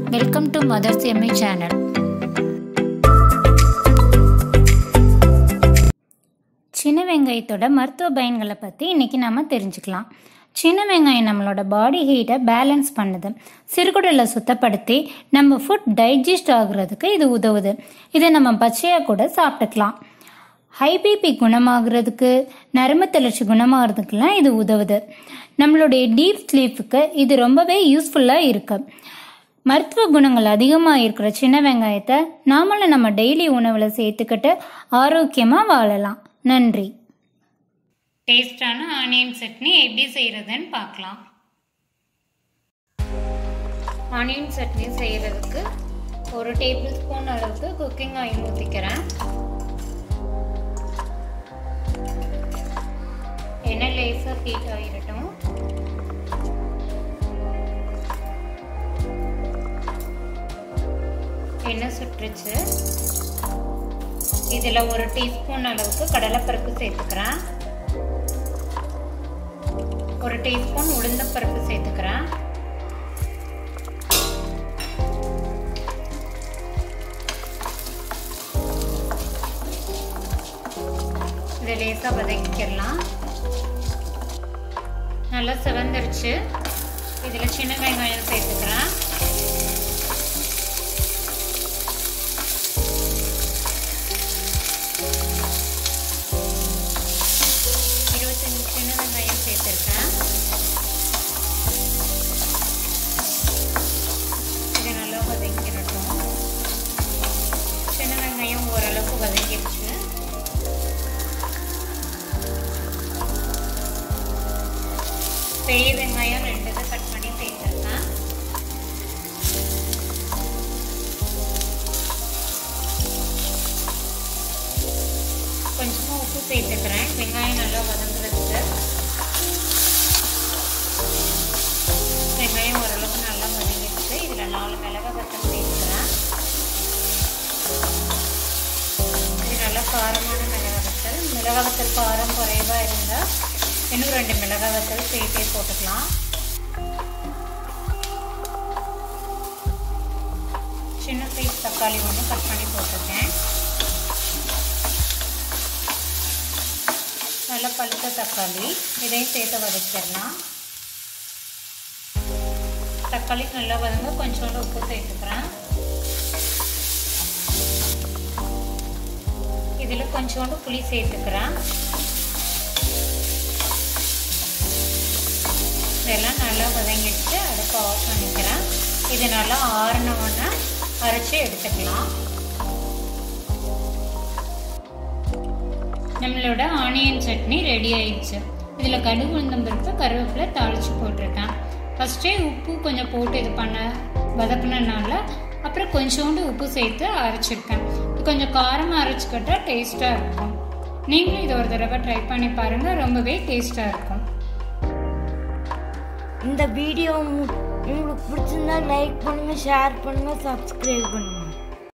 welcome to mothers M I channel சின்ன வெங்காயத்தோட மருத்துவ பயன்களை பற்றி இன்றைக்கி நம்ம தெரிஞ்சுக்கலாம் சின்ன வெங்காயம் நம்மளோட பாடி ஹீட்டை பேலன்ஸ் பண்ணுது சிறுகுடலை சுத்தப்படுத்தி நம்ம ஃபுட் டைஜஸ்ட் ஆகுறதுக்கு இது உதவுது இதை நம்ம பச்சையாக கூட சாப்பிட்டுக்கலாம் ஹை பிபி குணமாகிறதுக்கு நரம்பு தளர்ச்சி குணமாகிறதுக்கெல்லாம் இது உதவுது நம்மளுடைய டீப் ஸ்லீப்புக்கு இது ரொம்பவே யூஸ்ஃபுல்லாக இருக்கு மருத்துவ குணங்கள் அதிகமாக இருக்கிற சின்ன வெங்காயத்தை நாமளும் நம்ம டெய்லி உணவில் சேர்த்துக்கிட்டு ஆரோக்கியமாக வாழலாம் நன்றி டேஸ்டான ஆனியன் சட்னி எப்படி செய்கிறதுன்னு பார்க்கலாம் ஆனியன் சட்னி செய்கிறதுக்கு ஒரு டேபிள் ஸ்பூன் அளவுக்கு குக்கிங் ஆயில் ஊற்றிக்கிறேன் எண்ணெய் லேசாக ஹீட் ஆகிடட்டும் எண்ணெய் சுட்டுருச்சு இதில் ஒரு டீஸ்பூன் அளவுக்கு கடலைப்பருப்பு சேர்த்துக்கிறேன் ஒரு டீஸ்பூன் உளுந்தப்பருப்பு சேர்த்துக்கிறேன் இதை லேசாக வதக்கிக்கலாம் நல்லா சிவந்துருச்சு இதில் சின்ன வெங்காயம் சேர்த்துக்கிறேன் இருபத்தஞ்சி சின்ன வெங்காயம் சேர்த்துருக்கேன் இது நல்லா வதங்கிடட்டும் சின்ன வெங்காயம் ஓரளவுக்கு வதங்கிடுச்சு பெரிய வெங்காயம் ரெண்டு இதை கட் பண்ணி சேர்த்துருக்கேன் கொஞ்சமாக உப்பு சேர்த்துக்கிறேன் வெங்காயம் நல்லா வதங்குறதுக்கு வெங்காயம் ஓரளவுக்கு நல்லா வதங்கிடுச்சு இதில் நாலு மிளகாய் வத்தல் சேர்த்துக்கிறேன் இது நல்லா காரமான மிளகாய் வத்தல் மிளகாய் வத்தல் காரம் குறைவாக இருந்தால் இன்னும் ரெண்டு மிளகாய் வத்தல் சேர்த்தே போட்டுக்கலாம் சின்ன சைஸ் தக்காளி ஒன்று கட் பண்ணி போட்டிருக்கேன் நல்ல பழுத்த தக்காளி இதையும் சேர்த்து வதக்கிடலாம் தக்காளி நல்லா வதங்க கொஞ்சோண்டு உப்பு சேர்த்துக்கிறேன் இதில் கொஞ்சோண்டு புளி சேர்த்துக்கிறேன் இதெல்லாம் நல்லா வதங்கிடுச்சு அடுப்பு ஆஃப் பண்ணிக்கிறேன் இது நல்லா ஆறினவுடனே அரைச்சி எடுத்துக்கலாம் நம்மளோட ஆனியன் சட்னி ரெடி ஆயிடுச்சு இதில் கடுகு உளுந்தம்பருப்பு கருவேப்பிலை தாளித்து போட்டிருக்கேன் ஃபஸ்ட்டே உப்பு கொஞ்சம் போட்டு இது பண்ண வதக்குனனால அப்புறம் கொஞ்சோண்டு உப்பு சேர்த்து அரைச்சிருக்கேன் இது கொஞ்சம் காரமாக அரைச்சிக்கிட்டா டேஸ்ட்டாக இருக்கும் நீங்களும் இதை ஒரு தடவை ட்ரை பண்ணி பாருங்கள் ரொம்பவே டேஸ்ட்டாக இருக்கும் இந்த வீடியோ உங்களுக்கு பிடிச்சிருந்தா லைக் பண்ணுங்க ஷேர் பண்ணுங்க சப்ஸ்கிரைப் பண்ணுங்க